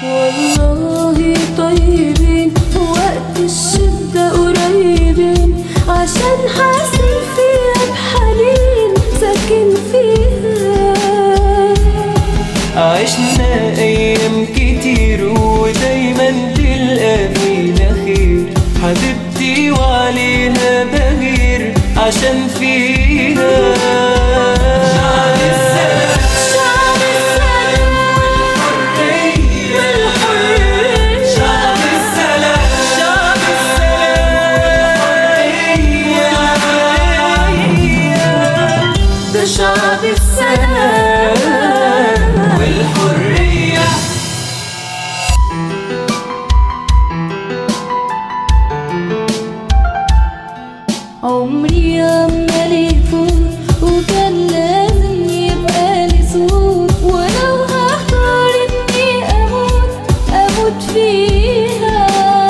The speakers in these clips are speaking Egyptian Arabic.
والله طيبين وقت الشدة قريبين عشان حاسين فيها بحنين ساكن فيها عشنا ايام كتير ودايما تلقى فينا خير حبيبتي وعليها بغير عشان فيها شعب السلام شعب السلام شعب السلام ده شعب السلام والحرية عمري عمال يفوت وكان لازم يبقى لي صوت ولو هختار اني اموت اموت فيها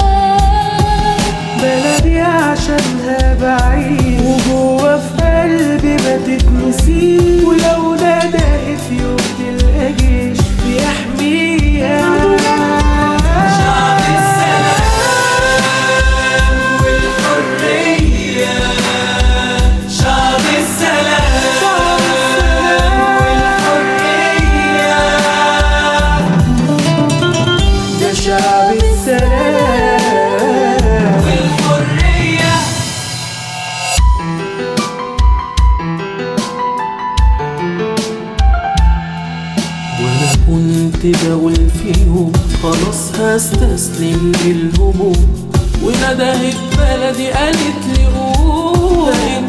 بلدي عشانها بعيد وجوه في قلبي ما تتنسيش ولو ندهت في يوم تلقى جيش بيحميها شعب السلام والحرية شعب السلام والحرية ده شعب السلام والحرية وانا كنت بقول فيهم خلاص هستسلم للهموم وندهت بلدي قالت لي قوم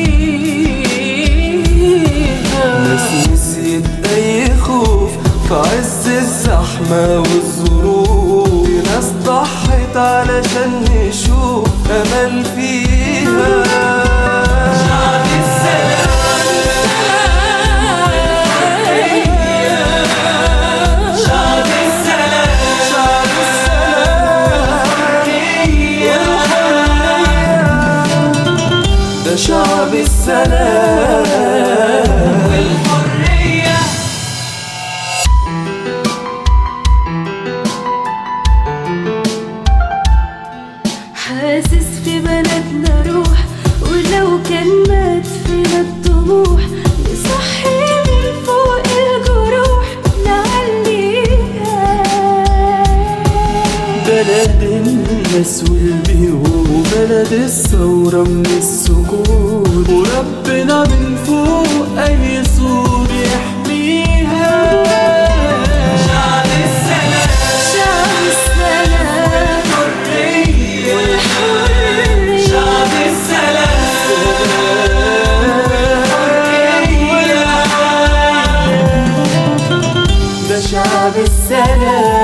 فيها ناس نسيت اي خوف في عز الزحمة والظروف في ناس ضحت علشان نشوف امل فيها شعب السلام شعب السلام شعب ده شعب السلام والحرية حاسس في بلدنا روح ولو كان مات فينا الطموح نصحي من فوق الجروح نعليها بلد الناس والبيوت بلد الثورة من السكون وربنا من فوق أي سور يحميها شعب السلام شعب السلام والحرية والحرية شعب السلام ده شعب السلام